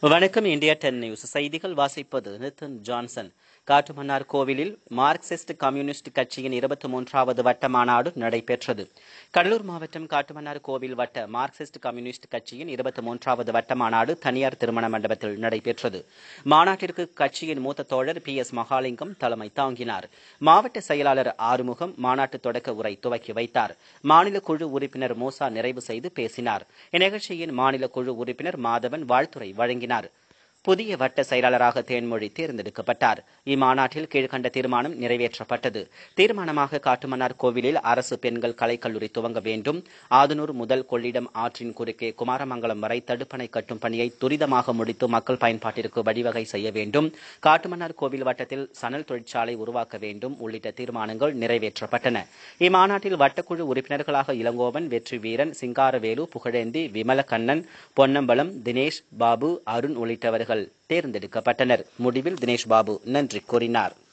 வணக்கம் India ten news செய்திகள் வாசிப்பது நிதின் ஜான்சன் காட்டுமன்னார் கோவிலில் மார்க்சிஸ்ட் கம்யூனிஸ்ட் கட்சியின் இருபத்தி மூன்றாவது வட்ட மாநாடு நடைபெற்றது கடலூர் மாவட்டம் காட்டுமன்னார் கோவில் வட்ட மார்க்சிஸ்ட் கம்யூனிஸ்ட் கட்சியின் இருபத்தி மூன்றாவது வட்ட மாநாடு தனியார் திருமண மண்டபத்தில் நடைபெற்றது மாநாட்டிற்கு கட்சியின் மூத்த தோழர் பி எஸ் மகாலிங்கம் தலைமை தாங்கினார் மாவட்ட செயலாளர் ஆறுமுகம் மாநாட்டு தொடக்க உரை துவக்கி வைத்தார் மாநில குழு உறுப்பினர் மூசா நிறைவு செய்து பேசினார் இந்நிகழ்ச்சியின் மாநில குழு உறுப்பினர் மாதவன் வாழ்த்துரை வழங்கினார் புதிய வட்ட செயலாளராக தேன்மொழி தேர்ந்தெடுக்கப்பட்டார் இம்மாநாட்டில் கீழ்கண்ட தீர்மானம் நிறைவேற்றப்பட்டது தீர்மானமாக காட்டுமன்னார் கோவிலில் அரசு பெண்கள் கலைக்கல்லூரி துவங்க வேண்டும் ஆதனூர் முதல் கொள்ளிடம் ஆற்றின் குறுக்கே குமாரமங்கலம் வரை தடுப்பணை கட்டும் பணியை துரிதமாக முடித்து மக்கள் பயன்பாட்டிற்கு வழிவகை செய்ய வேண்டும் காட்டுமன்னார் கோவில் வட்டத்தில் சணல் தொழிற்சாலை உருவாக்க வேண்டும் உள்ளிட்ட தீர்மானங்கள் நிறைவேற்றப்பட்டன இம்மாநாட்டில் வட்டக்குழு உறுப்பினர்களாக இளங்கோவன் வெற்றி வீரன் சிங்காரவேலு புகழேந்தி விமலக்கண்ணன் பொன்னம்பலம் தினேஷ் பாபு அருண் உள்ளிட்டவர்கள் தேர்ந்தெடுக்கப்பட்டனர் முடிவில் தினேஷ் பாபு நன்றி கூறினார்